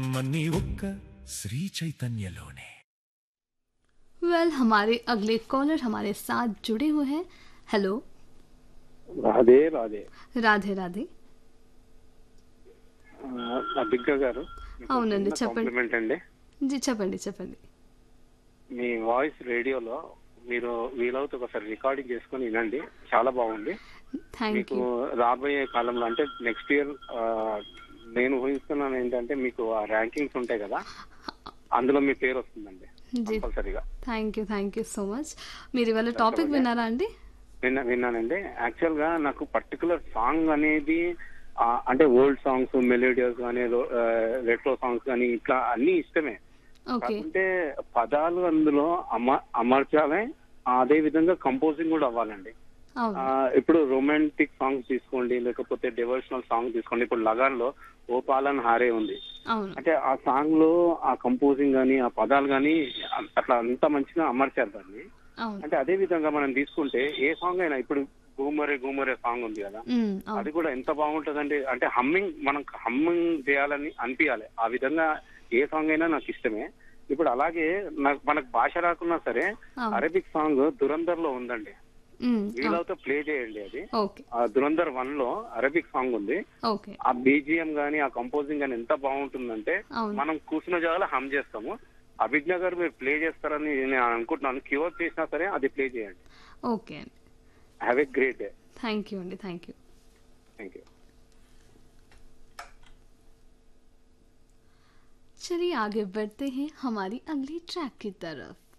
మన్ని ఒక్క శ్రీ చైతన్యలోనే वेल हमारे अगले कॉलर हमारे साथ जुड़े हुए हैं हेलो రాధే రాధే రాధే రాధే ఆ, నా బిగ్గ గారు అవునండి, చెప్పండి. కాంప్లిమెంట్ అండి జీ చెప్పండి చెప్పండి మీ వాయిస్ రేడియోలో మీరు వీలవుతే ఒకసారి రికార్డింగ్ చేసుకొని వినండి చాలా బాగుంది థ్యాంక్ మీకు యూ రాబోయే కాలంలో అంటే నెక్స్ట్ ఇయర్ నేను ఊహిస్తున్నాను ఏంటంటే మీకు ఆ ర్యాంకింగ్స్ ఉంటాయి కదా అందులో మీ పేరు వస్తుందండి జీ కంపల్సరీగా thank you thank you so much మీరు ఇవాళ టాపిక్ విన్నారా అండి విన్నా విన్నానండి యాక్చువల్ గా నాకు పర్టికులర్ సాంగ్ అనేది ఆ, అంటే ఓల్డ్ సాంగ్స్ మెలోడియస్ కానీ రెట్రో సాంగ్స్ కానీ ఇట్లా అన్ని ఇష్టమే ఓకే కాకుంటే పదాలు అందులో అమ అమర్చాలి అదే విధంగా కంపోజింగ్ కూడా అవ్వాలండి ఆ, అవును ఇప్పుడు రొమాంటిక్ సాంగ్స్ తీసుకోండి లేకపోతే డివోషనల్ సాంగ్ తీసుకోండి ఇప్పుడు లగాన్ లో ఓ పాలన్ హారే ఉంది అవును అంటే ఆ సాంగ్ లో ఆ కంపోజింగ్ గానీ ఆ పదాలు గానీ అట్లా అంత మంచిగా అమర్చారు దాన్ని అవును అంటే అదే విధంగా మనం తీసుకుంటే ఏ సాంగ్ అయినా ఇప్పుడు గూమరే గూమరే సాంగ్ ఉంది కదా మ్మ్, అది అవును కూడా ఎంత బాగుంటదండి అంటే హమ్మింగ్ మనం హమ్మింగ్ చేయాలని అనిపించాలి ఆ విధంగా ఏ సాంగ్ అయినా నాకు ఇష్టమే ఇప్పుడు అలాగే నాకు మనకు భాష రాకున్నా సరే అవును అరబిక్ సాంగ్ దురందర్ లో ఉందండి మ్మ్, అవును. వీలవుతే ప్లే చేయండి అది ఓకే ఆ దురందర్ వన్ లో అరబిక్ సాంగ్ ఉంది ఓకే ఆ బీజిఎం గానీ ఆ కంపోజింగ్ గానీ ఎంత బాగుంటుందంటే అవును మనం కూర్చున్న జాగాలో హమ్ చేస్తాము అభిజ్ఞ గారు మీరు ప్లే చేస్తారని నేను అనుకుంటున్నాను క్యూర్ చేసినా సరే అది ప్లే చేయండి ఓకే అండి have a great day thank you అండి థ్యాంక్ యూ థ్యాంక్ యూ चलिए आगे बढ़ते हैं हमारी अगली ट्रैक की तरफ